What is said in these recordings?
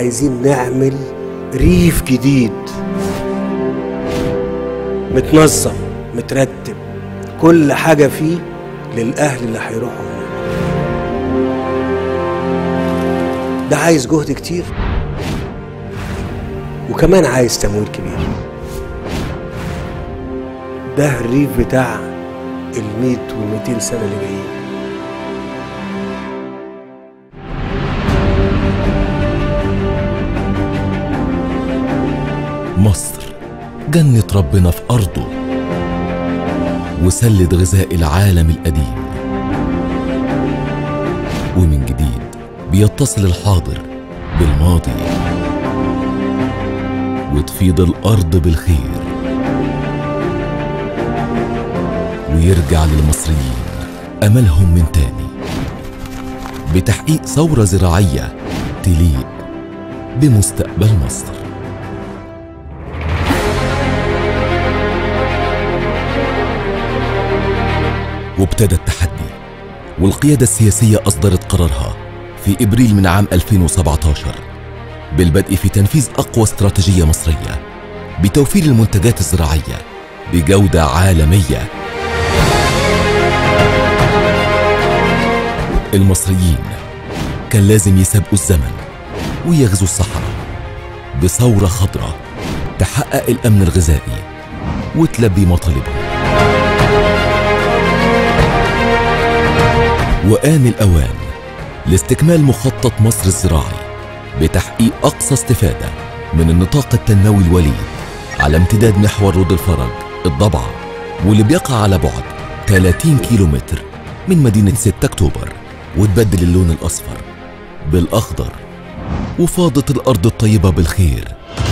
عايزين نعمل ريف جديد متنظم مترتب كل حاجة فيه للأهل اللي هيروحوا هناك ده عايز جهد كتير وكمان عايز تمويل كبير ده الريف بتاع الميت والميتين سنة اللي جايين مصر جنة ربنا في أرضه وسلة غذاء العالم القديم ومن جديد بيتصل الحاضر بالماضي وتفيض الأرض بالخير ويرجع للمصريين أملهم من تاني بتحقيق ثورة زراعية تليق بمستقبل مصر وابتدى التحدي والقيادة السياسية أصدرت قرارها في إبريل من عام 2017 بالبدء في تنفيذ أقوى استراتيجية مصرية بتوفير المنتجات الزراعية بجودة عالمية المصريين كان لازم يسابقوا الزمن ويغزوا الصحراء بثورة خضراء تحقق الأمن الغذائي وتلبي مطالبهم وآن الأوان لاستكمال مخطط مصر الزراعي بتحقيق أقصى استفادة من النطاق التنموي الوليد على امتداد محور رود الفرج الضبعة واللي بيقع على بعد 30 كيلومتر من مدينة 6 أكتوبر وتبدل اللون الأصفر بالأخضر وفاضت الأرض الطيبة بالخير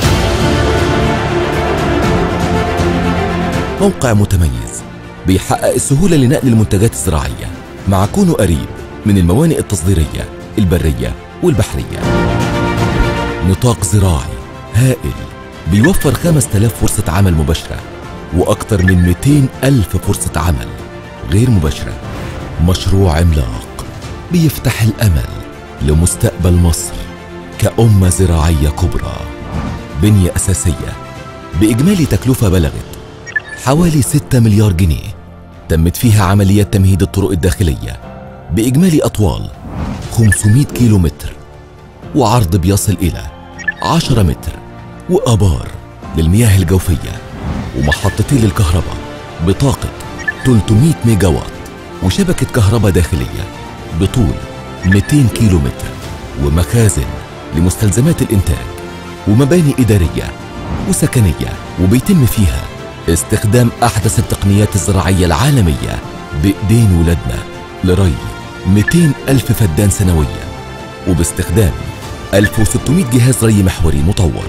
موقع متميز بيحقق السهولة لنقل المنتجات الزراعية مع كونه قريب من الموانئ التصديرية البرية والبحرية نطاق زراعي هائل بيوفر 5000 فرصة عمل مباشرة وأكثر من 200 ألف فرصة عمل غير مباشرة مشروع عملاق بيفتح الأمل لمستقبل مصر كأمة زراعية كبرى بنية أساسية بإجمالي تكلفة بلغت حوالي 6 مليار جنيه تمت فيها عمليات تمهيد الطرق الداخلية بإجمالي أطوال 500 كيلو متر وعرض بيصل إلى 10 متر وآبار للمياه الجوفية ومحطتين للكهرباء بطاقة 300 ميجا وات وشبكة كهرباء داخلية بطول 200 كيلو متر ومخازن لمستلزمات الإنتاج ومباني إدارية وسكنية وبيتم فيها استخدام أحدث التقنيات الزراعية العالمية بإيدين ولادنا لري 200 ألف فدان سنويا وباستخدام 1600 جهاز ري محوري مطور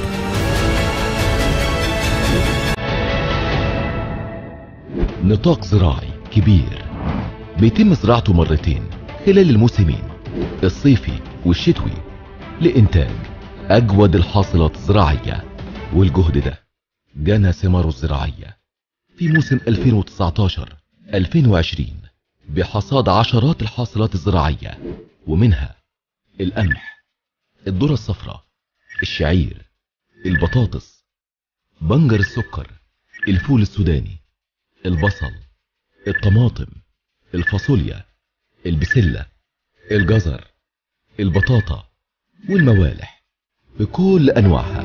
نطاق زراعي كبير بيتم زراعته مرتين خلال الموسمين الصيفي والشتوي لإنتاج أجود الحاصلات الزراعية والجهد ده جنى ثماره الزراعية في موسم 2019-2020 بحصاد عشرات الحاصلات الزراعية ومنها القمح الذرة الصفراء الشعير البطاطس بنجر السكر الفول السوداني البصل الطماطم الفاصوليا البسلة الجزر البطاطا والموالح بكل أنواعها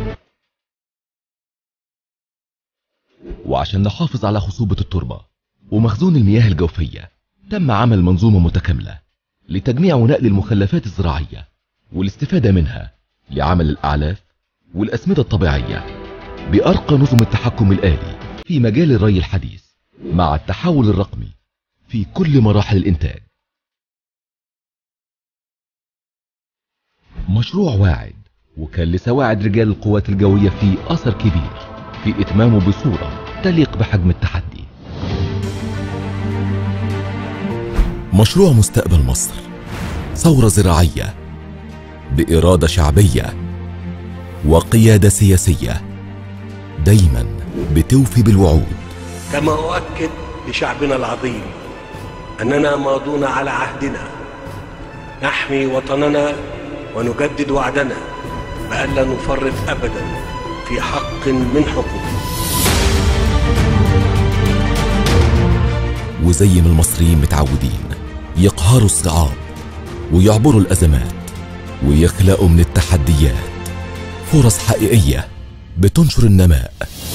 وعشان نحافظ على خصوبة التربة ومخزون المياه الجوفية تم عمل منظومة متكاملة لتجميع ونقل المخلفات الزراعية والاستفادة منها لعمل الأعلاف والأسمدة الطبيعية بأرقى نظم التحكم الآلي في مجال الري الحديث مع التحول الرقمي في كل مراحل الإنتاج مشروع واعد وكان لسواعد رجال القوات الجوية فيه أثر كبير في إتمامه بصورة تليق بحجم التحدي مشروع مستقبل مصر ثورة زراعية بإرادة شعبية وقيادة سياسية دايما بتوفي بالوعود كما أؤكد لشعبنا العظيم أننا ماضون على عهدنا نحمي وطننا ونجدد وعدنا بألا نفرط أبدا في حق من حقوقه وزي ما المصريين متعودين يقهروا الصعاب ويعبروا الأزمات ويخلقوا من التحديات فرص حقيقية بتنشر النماء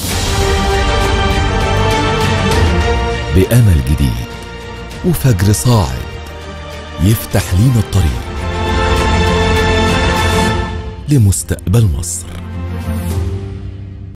بأمل جديد وفجر صاعد يفتح لينا الطريق لمستقبل مصر